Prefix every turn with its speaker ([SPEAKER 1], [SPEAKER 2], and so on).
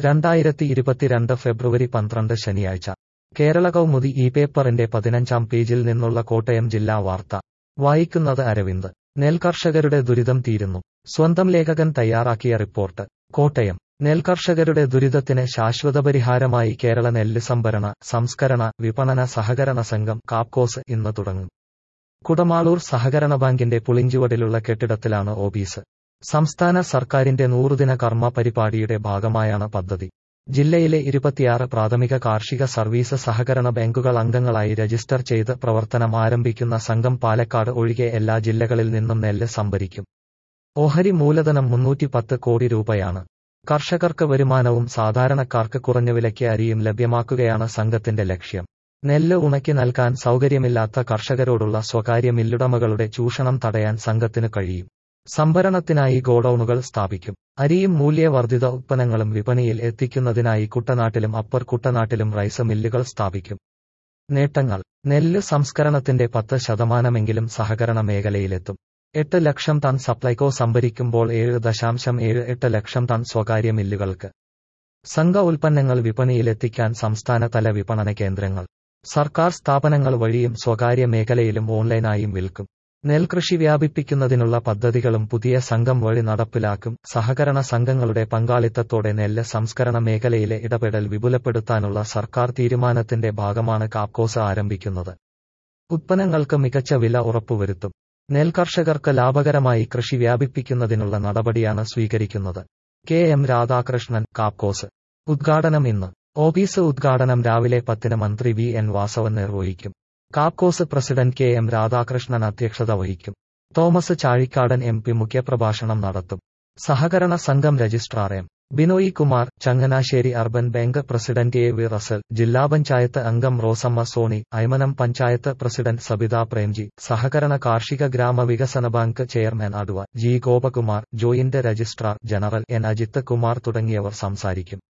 [SPEAKER 1] രണ്ടായിരത്തി ഇരുപത്തിരണ്ട് ഫെബ്രുവരി പന്ത്രണ്ട് ശനിയാഴ്ച കേരള കൗമുദി ഈ പേപ്പറിന്റെ പതിനഞ്ചാം പേജിൽ നിന്നുള്ള കോട്ടയം ജില്ലാ വാർത്ത വായിക്കുന്നത് അരവിന്ദ് നെൽകർഷകരുടെ ദുരിതം തീരുന്നു സ്വന്തം ലേഖകൻ തയ്യാറാക്കിയ റിപ്പോർട്ട് കോട്ടയം നെൽകർഷകരുടെ ദുരിതത്തിന് ശാശ്വത പരിഹാരമായി കേരള നെല്ല് സംഭരണ സംസ്കരണ വിപണന സഹകരണ സംഘം കാപ്കോസ് ഇന്ന് തുടങ്ങും കുടമാളൂർ സഹകരണ ബാങ്കിന്റെ പുളിഞ്ചുവടിലുള്ള കെട്ടിടത്തിലാണ് ഓഫീസ് സംസ്ഥാന സർക്കാരിന്റെ നൂറുദിന കർമ്മ പരിപാടിയുടെ ഭാഗമായാണ് പദ്ധതി ജില്ലയിലെ ഇരുപത്തിയാറ് പ്രാഥമിക കാർഷിക സർവീസ് സഹകരണ ബാങ്കുകൾ അംഗങ്ങളായി രജിസ്റ്റർ ചെയ്ത് പ്രവർത്തനം ആരംഭിക്കുന്ന സംഘം പാലക്കാട് ഒഴികെ എല്ലാ ജില്ലകളിൽ നിന്നും നെല്ല് സംഭരിക്കും ഓഹരി മൂലധനം മുന്നൂറ്റി പത്ത് കോടി രൂപയാണ് കർഷകർക്ക് വരുമാനവും സാധാരണക്കാർക്ക് കുറഞ്ഞ വിലയ്ക്ക് അരിയും ലഭ്യമാക്കുകയാണ് സംഘത്തിന്റെ ലക്ഷ്യം നെല്ല് ഉണക്കി നൽകാൻ സൗകര്യമില്ലാത്ത കർഷകരോടുള്ള സ്വകാര്യ മില്ലുടമകളുടെ ചൂഷണം തടയാൻ സംഘത്തിന് കഴിയും സംഭരണത്തിനായി ഗോഡൌണുകൾ സ്ഥാപിക്കും അരിയും മൂല്യവർദ്ധിത ഉത്പന്നങ്ങളും വിപണിയിൽ എത്തിക്കുന്നതിനായി കുട്ടനാട്ടിലും അപ്പർ കുട്ടനാട്ടിലും റൈസ് മില്ലുകൾ സ്ഥാപിക്കും നേട്ടങ്ങൾ നെല്ല് സംസ്കരണത്തിന്റെ പത്ത് ശതമാനമെങ്കിലും സഹകരണ മേഖലയിലെത്തും എട്ട് ലക്ഷം ടൺ സപ്ലൈകോ സംഭരിക്കുമ്പോൾ ഏഴ് ദശാംശം ഏഴ് എട്ട് ലക്ഷം ടൺ സ്വകാര്യ മില്ലുകൾക്ക് സംഘ ഉൽപ്പന്നങ്ങൾ വിപണിയിലെത്തിക്കാൻ സംസ്ഥാനതല വിപണന കേന്ദ്രങ്ങൾ സർക്കാർ സ്ഥാപനങ്ങൾ വഴിയും സ്വകാര്യ മേഖലയിലും ഓൺലൈനായും വിൽക്കും നെൽകൃഷി വ്യാപിപ്പിക്കുന്നതിനുള്ള പദ്ധതികളും പുതിയ സംഘം വഴി നടപ്പിലാക്കും സഹകരണ സംഘങ്ങളുടെ പങ്കാളിത്തത്തോടെ നെല്ല് സംസ്കരണ മേഖലയിലെ ഇടപെടൽ വിപുലപ്പെടുത്താനുള്ള സർക്കാർ തീരുമാനത്തിന്റെ ഭാഗമാണ് കാപ്കോസ് ആരംഭിക്കുന്നത് ഉത്പന്നങ്ങൾക്ക് മികച്ച വില ഉറപ്പുവരുത്തും നെൽകർഷകർക്ക് ലാഭകരമായി കൃഷി വ്യാപിപ്പിക്കുന്നതിനുള്ള നടപടിയാണ് സ്വീകരിക്കുന്നത് കെ എം രാധാകൃഷ്ണൻ കാപ്കോസ് ഉദ്ഘാടനം ഇന്ന് ഓഫീസ് ഉദ്ഘാടനം രാവിലെ പത്തിന് മന്ത്രി വി എൻ വാസവൻ നിർവഹിക്കും Capcos president K M Radhakrishnan അധ്യക്ഷത വഹിക്കും തോമസ് ചാഴിക്കാടൻ എം പി മുഖ്യപ്രഭാഷണം നടത്തും സഹകരണ സംഘം registrar M Binoy Kumar Changanassery urban bank president A V Russel ജില്ലാ പഞ്ചായത്ത് അംഗം റോസമ്മ സോണി ഐമനം പഞ്ചായത്ത് പ്രസിഡന്റ് സബിത പ്രേംജി സഹകരണ കാർഷിക ഗ്രാമവികസന bank chairman Aduva G Gopakumar joint registrar general N Ajith Kumar തുടങ്ങിയവർ സംസാരിക്കും